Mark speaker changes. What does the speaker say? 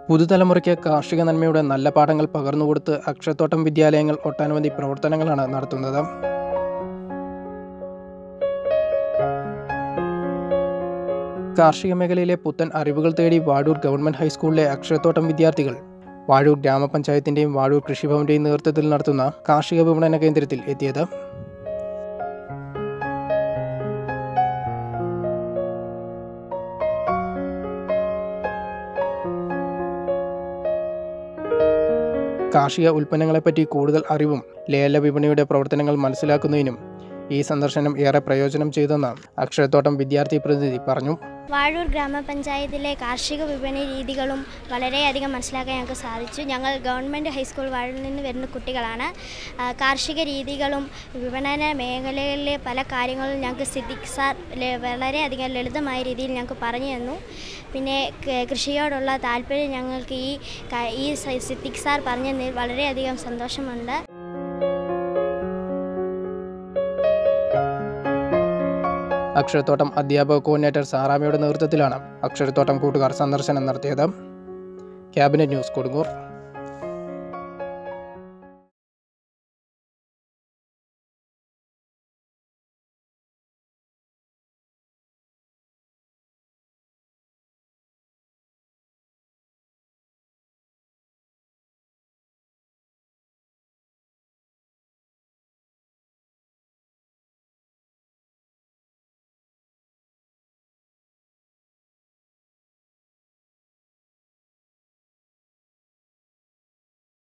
Speaker 1: പുതുതലമുറയ്ക്ക് കാർഷിക നന്മയുടെ നല്ല പാഠങ്ങൾ പകർന്നുകൊടുത്ത് അക്ഷരത്തോട്ടം വിദ്യാലയങ്ങൾ ഒട്ടനവധി പ്രവർത്തനങ്ങളാണ് നടത്തുന്നത് കാർഷിക മേഖലയിലെ പുത്തൻ അറിവുകൾ തേടി വാഴൂർ ഗവൺമെന്റ് ഹൈസ്കൂളിലെ അക്ഷരത്തോട്ടം വിദ്യാർത്ഥികൾ വാഴൂർ ഗ്രാമപഞ്ചായത്തിന്റെയും വാഴൂർ കൃഷിഭവന്റെയും നേതൃത്വത്തിൽ നടത്തുന്ന കാർഷിക വിപണന കേന്ദ്രത്തിൽ എത്തിയത് കാർഷിക ഉൽപ്പന്നങ്ങളെപ്പറ്റി കൂടുതൽ അറിവും ലേല വിപണിയുടെ പ്രവർത്തനങ്ങൾ മനസ്സിലാക്കുന്നതിനും ഈ സന്ദർശനം ഏറെ പ്രയോജനം ചെയ്തെന്ന് അക്ഷരത്തോട്ടം വിദ്യാർത്ഥി പ്രതിനിധി പറഞ്ഞു
Speaker 2: വാഴൂർ ഗ്രാമപഞ്ചായത്തിലെ കാർഷിക വിപണി രീതികളും വളരെയധികം മനസ്സിലാക്കാൻ ഞങ്ങൾക്ക് സാധിച്ചു ഞങ്ങൾ ഗവൺമെൻറ് ഹൈസ്കൂൾ വാഴൂരിൽ നിന്ന് വരുന്ന കുട്ടികളാണ് ആ, കാർഷിക രീതികളും വിപണന മേഖലകളിലെ പല കാര്യങ്ങളും ഞങ്ങൾക്ക് സിദ്ദിഖ് സാർ ലെ- വളരെയധികം ലളിതമായ രീതിയിൽ ഞങ്ങൾക്ക് പറഞ്ഞു തന്നു പിന്നെ ക- കൃഷിയോടുള്ള താല്പര്യം ഞങ്ങൾക്ക് ഈ ക- ഈ സ- സിദ്ദിഖ് സാർ പറഞ്ഞതിൽ വളരെയധികം സന്തോഷമുണ്ട്
Speaker 1: അക്ഷരത്തോട്ടം അധ്യാപക കോർഡിനേറ്റർ സാറാമയുടെ നേതൃത്വത്തിലാണ് അക്ഷരത്തോട്ടം കൂട്ടുകാർ സന്ദർശനം നടത്തിയത് ക്യാബിനറ്റ് ന്യൂസ് കൊടുങ്ങൂർ